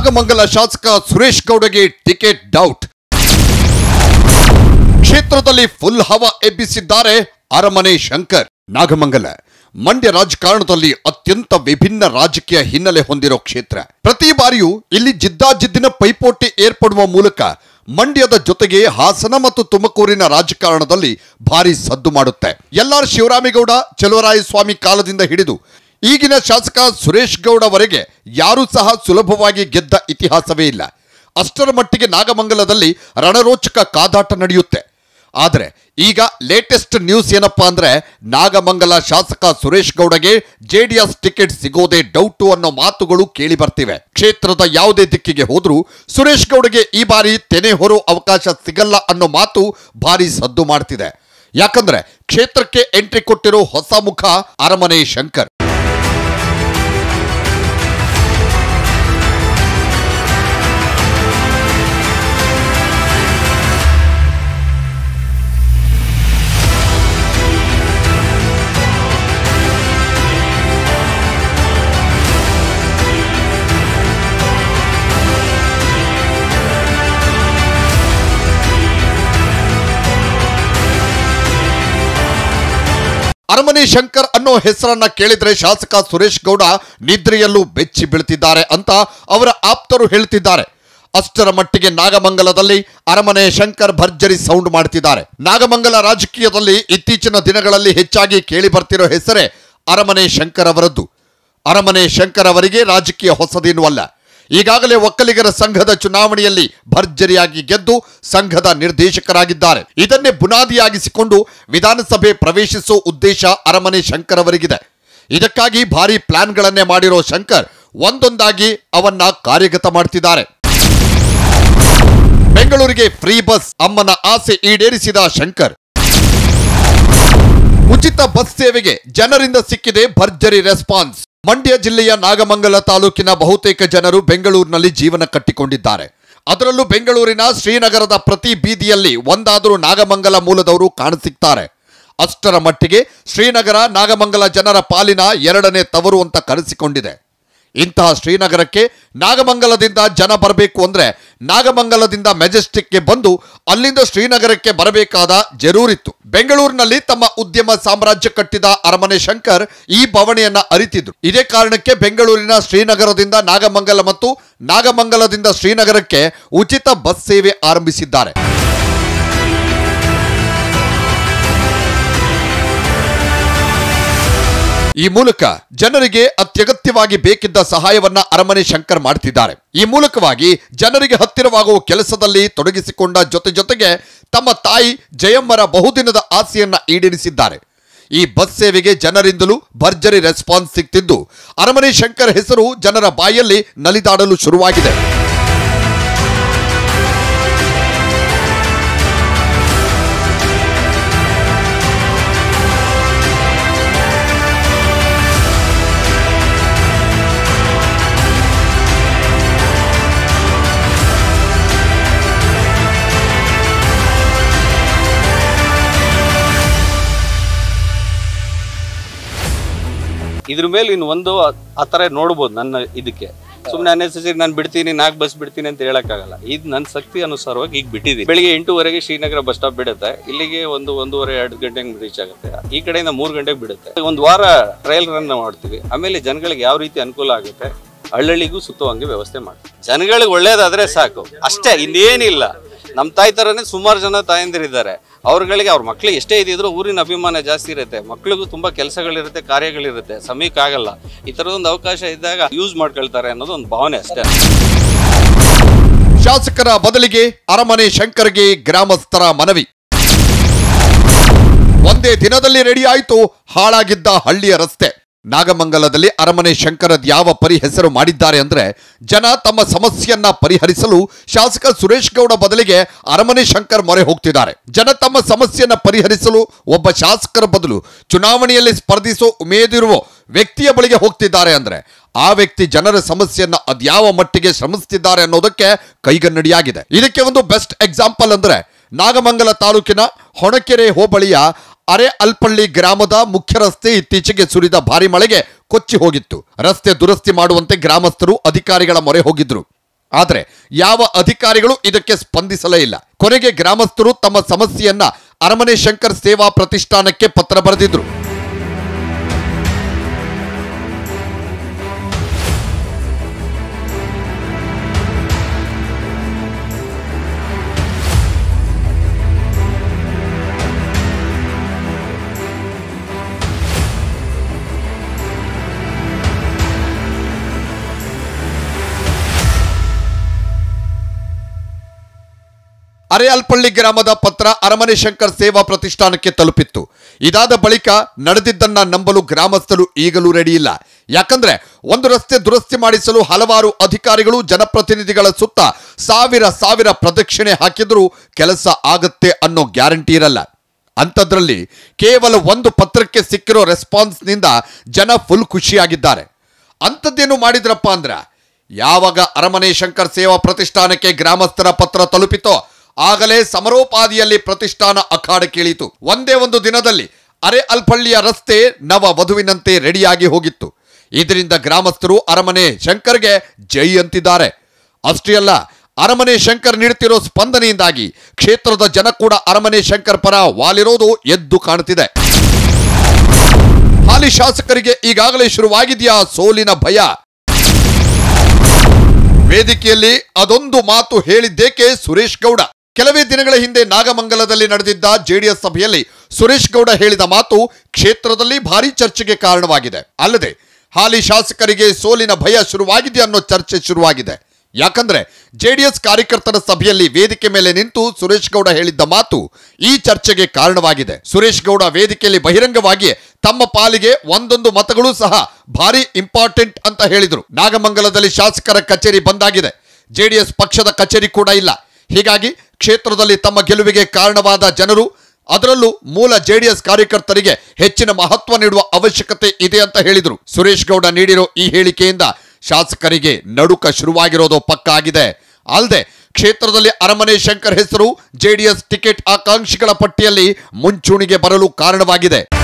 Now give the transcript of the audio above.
ನಾಗಮಂಗಲ ಶಾಸಕ ಸುರೇಶ್ ಗೌಡಗೆ ticket doubt ಕ್ಷೇತ್ರದಲ್ಲಿ ಫುಲ್ ಹವಾ ಎಬ್ಬಿಸಿದ್ದಾರೆ ಅರಮನೆ ಶಂಕರ್ ನಾಗಮಂಗಲ ಮಂಡ್ಯ ರಾಜಕಾರಣದಲ್ಲಿ ಅತ್ಯಂತ ವಿಭಿನ್ನ ರಾಜಕೀಯ ಹಿನ್ನೆಲೆ ಹೊಂದಿರೋ ಕ್ಷೇತ್ರ ಪ್ರತಿ ಬಾರಿಯೂ ಇಲ್ಲಿ ಜಿದ್ದಾಜಿದ್ದಿನ ಪೈಪೋಟಿ ಏರ್ಪಡುವ ಮೂಲಕ ಮಂಡ್ಯದ ಜೊತೆಗೆ ಹಾಸನ ಮತ್ತು ತುಮಕೂರಿನ ರಾಜಕಾರಣದಲ್ಲಿ ಭಾರಿ ಸದ್ದು ಮಾಡುತ್ತೆ ಎಲ್ಲಾರ್ ಶಿವರಾಮೇಗೌಡ ಚಲುವರಾಯಸ್ವಾಮಿ ಕಾಲದಿಂದ ಹಿಡಿದು ಈಗಿನ ಶಾಸಕ ಸುರೇಶ್ ಗೌಡವರೆಗೆ ಯಾರೂ ಸಹ ಸುಲಭವಾಗಿ ಗೆದ್ದ ಇತಿಹಾಸವೇ ಇಲ್ಲ ಅಷ್ಟರ ಮಟ್ಟಿಗೆ ನಾಗಮಂಗಲದಲ್ಲಿ ರಣರೋಚಕ ಕಾದಾಟ ನಡೆಯುತ್ತೆ ಆದರೆ ಈಗ ಲೇಟೆಸ್ಟ್ ನ್ಯೂಸ್ ಏನಪ್ಪಾ ಅಂದ್ರೆ ನಾಗಮಂಗಲ ಶಾಸಕ ಸುರೇಶ್ ಗೌಡಗೆ ಜೆಡಿಎಸ್ ಟಿಕೆಟ್ ಸಿಗೋದೇ ಡೌಟು ಅನ್ನೋ ಮಾತುಗಳು ಕೇಳಿ ಬರ್ತಿವೆ ಕ್ಷೇತ್ರದ ಯಾವುದೇ ದಿಕ್ಕಿಗೆ ಹೋದ್ರೂ ಸುರೇಶ್ ಗೌಡಗೆ ಈ ಬಾರಿ ತೆನೆ ಹೊರೋ ಅವಕಾಶ ಸಿಗಲ್ಲ ಅನ್ನೋ ಮಾತು ಭಾರಿ ಸದ್ದು ಮಾಡ್ತಿದೆ ಯಾಕಂದ್ರೆ ಕ್ಷೇತ್ರಕ್ಕೆ ಎಂಟ್ರಿ ಕೊಟ್ಟಿರೋ ಹೊಸ ಮುಖ ಅರಮನೆ ಶಂಕರ್ ಅರಮನೆ ಶಂಕರ್ ಅನ್ನೋ ಹೆಸರನ್ನ ಕೇಳಿದ್ರೆ ಶಾಸಕ ಸುರೇಶ್ ಗೌಡ ನಿದ್ರೆಯಲ್ಲೂ ಬೆಚ್ಚಿ ಬೀಳ್ತಿದ್ದಾರೆ ಅಂತ ಅವರ ಆಪ್ತರು ಹೇಳ್ತಿದ್ದಾರೆ ಅಷ್ಟರ ಮಟ್ಟಿಗೆ ನಾಗಮಂಗಲದಲ್ಲಿ ಅರಮನೆ ಶಂಕರ್ ಭರ್ಜರಿ ಸೌಂಡ್ ಮಾಡ್ತಿದ್ದಾರೆ ನಾಗಮಂಗಲ ರಾಜಕೀಯದಲ್ಲಿ ಇತ್ತೀಚಿನ ದಿನಗಳಲ್ಲಿ ಹೆಚ್ಚಾಗಿ ಕೇಳಿ ಬರ್ತಿರೋ ಹೆಸರೇ ಅರಮನೆ ಶಂಕರ್ ಅವರದ್ದು ಅರಮನೆ ಶಂಕರ್ ಅವರಿಗೆ ರಾಜಕೀಯ ಹೊಸದೇನೂ ಅಲ್ಲ ಈಗಾಗಲೇ ಒಕ್ಕಲಿಗರ ಸಂಘದ ಚುನಾವಣೆಯಲ್ಲಿ ಭರ್ಜರಿಯಾಗಿ ಗೆದ್ದು ಸಂಘದ ನಿರ್ದೇಶಕರಾಗಿದ್ದಾರೆ ಇದನ್ನೇ ಬುನಾದಿಯಾಗಿಸಿಕೊಂಡು ವಿಧಾನಸಭೆ ಪ್ರವೇಶಿಸೋ ಉದ್ದೇಶ ಅರಮನೆ ಶಂಕರ್ ಅವರಿಗಿದೆ ಇದಕ್ಕಾಗಿ ಭಾರಿ ಪ್ಲಾನ್ಗಳನ್ನೇ ಮಾಡಿರೋ ಶಂಕರ್ ಒಂದೊಂದಾಗಿ ಅವನ್ನ ಕಾರ್ಯಗತ ಮಾಡ್ತಿದ್ದಾರೆ ಬೆಂಗಳೂರಿಗೆ ಫ್ರೀ ಬಸ್ ಅಮ್ಮನ ಆಸೆ ಈಡೇರಿಸಿದ ಶಂಕರ್ ಉಚಿತ ಬಸ್ ಸೇವೆಗೆ ಜನರಿಂದ ಸಿಕ್ಕಿದೆ ಭರ್ಜರಿ ರೆಸ್ಪಾನ್ಸ್ ಮಂಡ್ಯ ಜಿಲ್ಲೆಯ ನಾಗಮಂಗಲ ತಾಲೂಕಿನ ಬಹುತೇಕ ಜನರು ಬೆಂಗಳೂರಿನಲ್ಲಿ ಜೀವನ ಕಟ್ಟಿಕೊಂಡಿದ್ದಾರೆ ಅದರಲ್ಲೂ ಬೆಂಗಳೂರಿನ ಶ್ರೀನಗರದ ಪ್ರತಿ ಬೀದಿಯಲ್ಲಿ ಒಂದಾದರೂ ನಾಗಮಂಗಲ ಮೂಲದವರು ಕಾಣಸಿಗ್ತಾರೆ ಅಷ್ಟರ ಮಟ್ಟಿಗೆ ಶ್ರೀನಗರ ನಾಗಮಂಗಲ ಜನರ ಪಾಲಿನ ಎರಡನೇ ತವರು ಅಂತ ಕರೆಸಿಕೊಂಡಿದೆ ಇಂತಹ ಶ್ರೀನಗರಕ್ಕೆ ನಾಗಮಂಗಲದಿಂದ ಜನ ಬರಬೇಕು ಅಂದ್ರೆ ನಾಗಮಂಗಲದಿಂದ ಮೆಜೆಸ್ಟಿಕ್ಗೆ ಬಂದು ಅಲ್ಲಿಂದ ಶ್ರೀನಗರಕ್ಕೆ ಬರಬೇಕಾದ ಜರೂರಿತ್ತು ಬೆಂಗಳೂರಿನಲ್ಲಿ ತಮ್ಮ ಉದ್ಯಮ ಸಾಮ್ರಾಜ್ಯ ಕಟ್ಟಿದ ಅರಮನೆ ಶಂಕರ್ ಈ ಬವಣೆಯನ್ನ ಅರಿತಿದ್ರು ಇದೇ ಕಾರಣಕ್ಕೆ ಬೆಂಗಳೂರಿನ ಶ್ರೀನಗರದಿಂದ ನಾಗಮಂಗಲ ಮತ್ತು ನಾಗಮಂಗಲದಿಂದ ಶ್ರೀನಗರಕ್ಕೆ ಉಚಿತ ಬಸ್ ಸೇವೆ ಆರಂಭಿಸಿದ್ದಾರೆ ಈ ಮೂಲಕ ಜನರಿಗೆ ಅತ್ಯಗತ್ಯವಾಗಿ ಬೇಕಿದ್ದ ಸಹಾಯವನ್ನ ಅರಮನೆ ಶಂಕರ್ ಮಾಡ್ತಿದ್ದಾರೆ ಈ ಮೂಲಕವಾಗಿ ಜನರಿಗೆ ಹತ್ತಿರವಾಗುವ ಕೆಲಸದಲ್ಲಿ ತೊಡಗಿಸಿಕೊಂಡ ಜೊತೆ ಜೊತೆಗೆ ತಮ್ಮ ತಾಯಿ ಜಯಮ್ಮರ ಬಹುದಿನದ ಆಸೆಯನ್ನ ಈಡೇರಿಸಿದ್ದಾರೆ ಈ ಬಸ್ ಸೇವೆಗೆ ಜನರಿಂದಲೂ ಭರ್ಜರಿ ರೆಸ್ಪಾನ್ಸ್ ಸಿಗ್ತಿದ್ದು ಅರಮನೆ ಶಂಕರ್ ಹೆಸರು ಜನರ ಬಾಯಲ್ಲಿ ನಲಿದಾಡಲು ಶುರುವಾಗಿದೆ ಇದ್ರ ಮೇಲೆ ಇನ್ನು ಒಂದು ಆ- ಆ ಥರ ನೋಡ್ಬೋದು ನನ್ನ ಇದಕ್ಕೆ ಸುಮ್ಮನೆ ಅನ್ನೆಸರಿ ನಾನು ಬಿಡ್ತೀನಿ ನಾಲ್ಕು ಬಸ್ ಬಿಡ್ತೀನಿ ಅಂತ ಹೇಳಕ್ಕಾಗಲ್ಲ ಇದು ನನ್ನ ಶಕ್ತಿ ಅನುಸಾರವಾಗಿ ಈಗ ಬಿಟ್ಟಿದ್ದೀನಿ ಬೆಳಿಗ್ಗೆ ಎಂಟೂವರೆಗೆ ಶ್ರೀನಗರ ಬಸ್ ಸ್ಟಾಪ್ ಬಿಡುತ್ತೆ ಇಲ್ಲಿಗೆ ಒಂದು ಒಂದೂವರೆ ಎರಡು ಗಂಟೆಗೆ ರೀಚ್ ಆಗುತ್ತೆ ಈ ಕಡೆಯಿಂದ ಮೂರು ಗಂಟೆಗೆ ಬಿಡುತ್ತೆ ಒಂದು ವಾರ ಟ್ರಯಲ್ ರನ್ ಮಾಡ್ತೀವಿ ಆಮೇಲೆ ಜನಗಳಿಗೆ ಯಾವ ರೀತಿ ಅನುಕೂಲ ಆಗುತ್ತೆ ಹಳ್ಳಿಗೂ ಸುತ್ತುವಂಗೆ ವ್ಯವಸ್ಥೆ ಮಾಡ್ತೀವಿ ಜನಗಳಿಗೆ ಒಳ್ಳೇದಾದ್ರೆ ಸಾಕು ಅಷ್ಟೇ ಇನ್ನೇನಿಲ್ಲ ನಮ್ಮ ತಾಯಿ ಥರನೇ ಸುಮಾರು ಜನ ತಾಯಂದಿರಿದ್ದಾರೆ ಅವ್ರಗಳಿಗೆ ಅವ್ರ ಮಕ್ಳಿಗೆ ಎಷ್ಟೇ ಇದ್ದಿದ್ರು ಊರಿನ ಅಭಿಮಾನ ಜಾಸ್ತಿ ಇರುತ್ತೆ ಮಕ್ಳಿಗೂ ತುಂಬ ಕೆಲಸಗಳಿರುತ್ತೆ ಕಾರ್ಯಗಳಿರುತ್ತೆ ಸಮಯಕ್ಕೆ ಆಗಲ್ಲ ಈ ಥರದೊಂದು ಅವಕಾಶ ಇದ್ದಾಗ ಯೂಸ್ ಮಾಡ್ಕೊಳ್ತಾರೆ ಅನ್ನೋದು ಒಂದು ಭಾವನೆ ಅಷ್ಟೇ ಶಾಸಕರ ಬದಲಿಗೆ ಅರಮನೆ ಶಂಕರ್ಗೆ ಗ್ರಾಮಸ್ಥರ ಮನವಿ ಒಂದೇ ದಿನದಲ್ಲಿ ರೆಡಿ ಆಯಿತು ಹಾಳಾಗಿದ್ದ ಹಳ್ಳಿಯ ರಸ್ತೆ ನಾಗಮಂಗಲದಲ್ಲಿ ಅರಮನೆ ಶಂಕರದ್ ಯಾವ ಪರಿ ಹೆಸರು ಮಾಡಿದ್ದಾರೆ ಅಂದ್ರೆ ಜನ ತಮ್ಮ ಸಮಸ್ಯೆಯನ್ನ ಪರಿಹರಿಸಲು ಶಾಸಕ ಸುರೇಶ್ ಗೌಡ ಬದಲಿಗೆ ಅರಮನೆ ಶಂಕರ್ ಮೊರೆ ಹೋಗ್ತಿದ್ದಾರೆ ಜನ ತಮ್ಮ ಸಮಸ್ಯೆಯನ್ನ ಪರಿಹರಿಸಲು ಒಬ್ಬ ಶಾಸಕರ ಬದಲು ಚುನಾವಣೆಯಲ್ಲಿ ಸ್ಪರ್ಧಿಸೋ ಉಮೇದಿರುವ ವ್ಯಕ್ತಿಯ ಬಳಿಗೆ ಹೋಗ್ತಿದ್ದಾರೆ ಅಂದ್ರೆ ಆ ವ್ಯಕ್ತಿ ಜನರ ಸಮಸ್ಯೆಯನ್ನ ಅದ್ಯಾವ ಮಟ್ಟಿಗೆ ಶ್ರಮಿಸ್ತಿದ್ದಾರೆ ಅನ್ನೋದಕ್ಕೆ ಕೈಗನ್ನಡಿಯಾಗಿದೆ ಇದಕ್ಕೆ ಒಂದು ಬೆಸ್ಟ್ ಎಕ್ಸಾಂಪಲ್ ಅಂದ್ರೆ ನಾಗಮಂಗಲ ತಾಲೂಕಿನ ಹೊಣಕೆರೆ ಹೋಬಳಿಯ ಅರೆ ಅಲ್ಪಳ್ಳಿ ಗ್ರಾಮದ ಮುಖ್ಯ ರಸ್ತೆ ಇತ್ತೀಚೆಗೆ ಸುರಿದ ಭಾರಿ ಮಳೆಗೆ ಕೊಚ್ಚಿ ಹೋಗಿತ್ತು ರಸ್ತೆ ದುರಸ್ತಿ ಮಾಡುವಂತೆ ಗ್ರಾಮಸ್ಥರು ಅಧಿಕಾರಿಗಳ ಮೊರೆ ಹೋಗಿದ್ರು ಆದರೆ ಯಾವ ಅಧಿಕಾರಿಗಳು ಇದಕ್ಕೆ ಸ್ಪಂದಿಸಲೇ ಇಲ್ಲ ಕೊನೆಗೆ ಗ್ರಾಮಸ್ಥರು ತಮ್ಮ ಸಮಸ್ಯೆಯನ್ನ ಅರಮನೆ ಶಂಕರ್ ಸೇವಾ ಪ್ರತಿಷ್ಠಾನಕ್ಕೆ ಪತ್ರ ಬರೆದಿದ್ರು ಅರೆಯಲ್ಪಳ್ಳಿ ಗ್ರಾಮದ ಪತ್ರ ಅರಮನೆ ಶಂಕರ್ ಸೇವಾ ಪ್ರತಿಷ್ಠಾನಕ್ಕೆ ತಲುಪಿತ್ತು ಇದಾದ ಬಳಿಕ ನಡೆದಿದ್ದನ್ನ ನಂಬಲು ಗ್ರಾಮಸ್ಥರು ಈಗಲೂ ರೆಡಿ ಇಲ್ಲ ಯಾಕಂದ್ರೆ ಒಂದು ರಸ್ತೆ ದುರಸ್ತಿ ಮಾಡಿಸಲು ಹಲವಾರು ಅಧಿಕಾರಿಗಳು ಜನಪ್ರತಿನಿಧಿಗಳ ಸುತ್ತ ಸಾವಿರ ಸಾವಿರ ಪ್ರದಕ್ಷಿಣೆ ಹಾಕಿದ್ರೂ ಕೆಲಸ ಆಗತ್ತೆ ಅನ್ನೋ ಗ್ಯಾರಂಟಿ ಇರಲ್ಲ ಅಂಥದ್ರಲ್ಲಿ ಕೇವಲ ಒಂದು ಪತ್ರಕ್ಕೆ ಸಿಕ್ಕಿರೋ ರೆಸ್ಪಾನ್ಸ್ನಿಂದ ಜನ ಫುಲ್ ಖುಷಿಯಾಗಿದ್ದಾರೆ ಅಂಥದ್ದೇನು ಮಾಡಿದ್ರಪ್ಪ ಅಂದ್ರ ಯಾವಾಗ ಅರಮನೆ ಶಂಕರ್ ಸೇವಾ ಪ್ರತಿಷ್ಠಾನಕ್ಕೆ ಗ್ರಾಮಸ್ಥರ ಪತ್ರ ತಲುಪಿತೋ ಆಗಲೇ ಸಮರೋಪಾದಿಯಲ್ಲಿ ಪ್ರತಿಷ್ಠಾನ ಅಖಾಡಕ್ಕಿಳಿಯಿತು ಒಂದೇ ಒಂದು ದಿನದಲ್ಲಿ ಅರೆ ಅಲ್ಪಳ್ಳಿಯ ರಸ್ತೆ ನವ ವಧುವಿನಂತೆ ರೆಡಿಯಾಗಿ ಹೋಗಿತ್ತು ಇದರಿಂದ ಗ್ರಾಮಸ್ಥರು ಅರಮನೆ ಶಂಕರ್ಗೆ ಜೈ ಅಂತಿದ್ದಾರೆ ಅಷ್ಟೇ ಅಲ್ಲ ಅರಮನೆ ಶಂಕರ್ ನೀಡುತ್ತಿರೋ ಸ್ಪಂದನೆಯಿಂದಾಗಿ ಕ್ಷೇತ್ರದ ಜನ ಕೂಡ ಅರಮನೆ ಶಂಕರ್ ಪರ ವಾಲಿರೋದು ಎದ್ದು ಕಾಣುತ್ತಿದೆ ಹಾಲಿ ಶಾಸಕರಿಗೆ ಈಗಾಗಲೇ ಶುರುವಾಗಿದೆಯಾ ಸೋಲಿನ ಭಯ ವೇದಿಕೆಯಲ್ಲಿ ಅದೊಂದು ಮಾತು ಹೇಳಿದ್ದೇಕೆ ಸುರೇಶ್ ಗೌಡ ಕೆಲವೇ ದಿನಗಳ ಹಿಂದೆ ನಾಗಮಂಗಲದಲ್ಲಿ ನಡೆದಿದ್ದ ಜೆಡಿಎಸ್ ಸಭೆಯಲ್ಲಿ ಸುರೇಶ್ ಗೌಡ ಹೇಳಿದ ಮಾತು ಕ್ಷೇತ್ರದಲ್ಲಿ ಭಾರಿ ಚರ್ಚೆಗೆ ಕಾರಣವಾಗಿದೆ ಅಲ್ಲದೆ ಹಾಲಿ ಶಾಸಕರಿಗೆ ಸೋಲಿನ ಭಯ ಶುರುವಾಗಿದೆ ಅನ್ನೋ ಚರ್ಚೆ ಶುರುವಾಗಿದೆ ಯಾಕಂದ್ರೆ ಜೆಡಿಎಸ್ ಕಾರ್ಯಕರ್ತರ ಸಭೆಯಲ್ಲಿ ವೇದಿಕೆ ಮೇಲೆ ನಿಂತು ಸುರೇಶ್ ಗೌಡ ಹೇಳಿದ್ದ ಮಾತು ಈ ಚರ್ಚೆಗೆ ಕಾರಣವಾಗಿದೆ ಸುರೇಶ್ ಗೌಡ ವೇದಿಕೆಯಲ್ಲಿ ಬಹಿರಂಗವಾಗಿ ತಮ್ಮ ಪಾಲಿಗೆ ಒಂದೊಂದು ಮತಗಳು ಸಹ ಭಾರಿ ಇಂಪಾರ್ಟೆಂಟ್ ಅಂತ ಹೇಳಿದ್ರು ನಾಗಮಂಗಲದಲ್ಲಿ ಶಾಸಕರ ಕಚೇರಿ ಬಂದಾಗಿದೆ ಜೆಡಿಎಸ್ ಪಕ್ಷದ ಕಚೇರಿ ಕೂಡ ಇಲ್ಲ ಹೀಗಾಗಿ ಕ್ಷೇತ್ರದಲ್ಲಿ ತಮ್ಮ ಗೆಲುವಿಗೆ ಕಾರಣವಾದ ಜನರು ಅದರಲ್ಲೂ ಮೂಲ ಜೆಡಿಎಸ್ ಕಾರ್ಯಕರ್ತರಿಗೆ ಹೆಚ್ಚಿನ ಮಹತ್ವ ನೀಡುವ ಅವಶ್ಯಕತೆ ಇದೆ ಅಂತ ಹೇಳಿದ್ರು ಸುರೇಶ್ ಗೌಡ ನೀಡಿರೋ ಈ ಹೇಳಿಕೆಯಿಂದ ಶಾಸಕರಿಗೆ ನಡುಕ ಶುರುವಾಗಿರೋದು ಪಕ್ಕ ಆಗಿದೆ ಅಲ್ಲದೆ ಕ್ಷೇತ್ರದಲ್ಲಿ ಅರಮನೆ ಶಂಕರ್ ಹೆಸರು ಜೆಡಿಎಸ್ ಟಿಕೆಟ್ ಆಕಾಂಕ್ಷಿಗಳ ಪಟ್ಟಿಯಲ್ಲಿ ಮುಂಚೂಣಿಗೆ ಬರಲು ಕಾರಣವಾಗಿದೆ